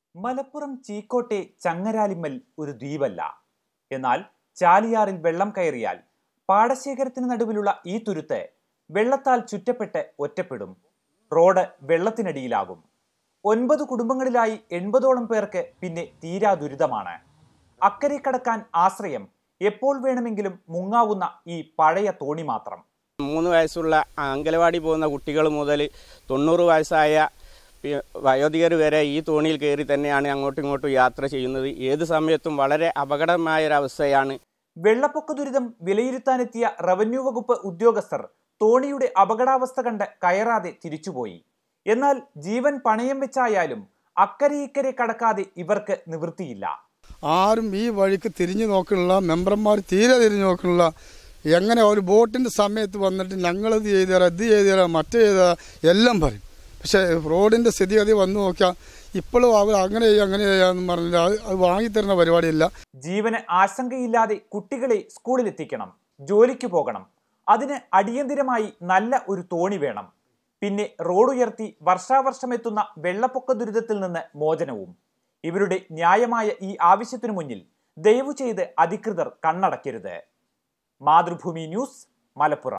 മലപ്പുറം ചീക്കോട്ടെ ചങ്ങരാലിമ്മൽ ഒരു ദ്വീപല്ല എന്നാൽ ചാലിയാറിൽ വെള്ളം കയറിയാൽ പാടശേഖരത്തിന് നടുവിലുള്ള ഈ തുരുത്ത് വെള്ളത്താൽ ചുറ്റപ്പെട്ട് ഒറ്റപ്പെടും റോഡ് വെള്ളത്തിനടിയിലാകും ഒൻപത് കുടുംബങ്ങളിലായി എൺപതോളം പേർക്ക് പിന്നെ തീരാ ദുരിതമാണ് അക്കരെ കടക്കാൻ ആശ്രയം എപ്പോൾ വേണമെങ്കിലും മുങ്ങാവുന്ന ഈ പഴയ തോണി മാത്രം മൂന്ന് വയസ്സുള്ള അങ്കലവാടി പോകുന്ന കുട്ടികൾ മുതൽ തൊണ്ണൂറ് വയസ്സായ പി- വയോധികർ വരെ ഈ തോണിയിൽ കയറി തന്നെയാണ് അങ്ങോട്ടും ഇങ്ങോട്ടും യാത്ര ചെയ്യുന്നത് ഏത് സമയത്തും വളരെ അപകടമായ ഒരവസ്ഥയാണ് വെള്ളപ്പൊക്ക ദുരിതം വിലയിരുത്താനെത്തിയ റവന്യൂ വകുപ്പ് ഉദ്യോഗസ്ഥർ തോണിയുടെ അപകടാവസ്ഥ കണ്ട് കയറാതെ തിരിച്ചുപോയി എന്നാൽ ജീവൻ പണയം വെച്ചായാലും അക്കരെ ഇക്കരെ കടക്കാതെ ഇവർക്ക് നിവൃത്തിയില്ല ആരും ഈ വഴിക്ക് തിരിഞ്ഞു നോക്കണില്ല മെമ്പർമാർ തീരെ തിരിഞ്ഞു നോക്കണില്ല എങ്ങനെ ഒരു ബോട്ടിൻ്റെ സമയത്ത് വന്നിട്ട് ഞങ്ങളത് ചെയ്തു തരാം ഇത് ചെയ്തു തരാം മറ്റേ ചെയ്തു തരാം എല്ലാം പറയും പക്ഷേ റോഡിൻ്റെ സ്ഥിതിഗതി വന്നു നോക്കിയാൽ ഇപ്പോഴും അവർ അങ്ങനെ ചെയ്യാം അങ്ങനെ ചെയ്യാമെന്ന് പറഞ്ഞില്ല അത് അത് വാങ്ങിത്തരുന്ന പരിപാടിയില്ല ജീവന് ആശങ്കയില്ലാതെ കുട്ടികളെ സ്കൂളിലെത്തിക്കണം ജോലിക്ക് പോകണം അതിന് അടിയന്തിരമായി നല്ല ഒരു തോണി വേണം പിന്നെ റോഡ് ഉയർത്തി വർഷാവർഷം എത്തുന്ന വെള്ളപ്പൊക്ക ദുരിതത്തിൽ നിന്ന് മോചനവും ഇവരുടെ ന്യായമായ ഈ ആവശ്യത്തിനു മുന്നിൽ ദയവു ചെയ്ത് അധികൃതർ കണ്ണടയ്ക്കരുത് മാതൃഭൂമി ന്യൂസ് മലപ്പുറം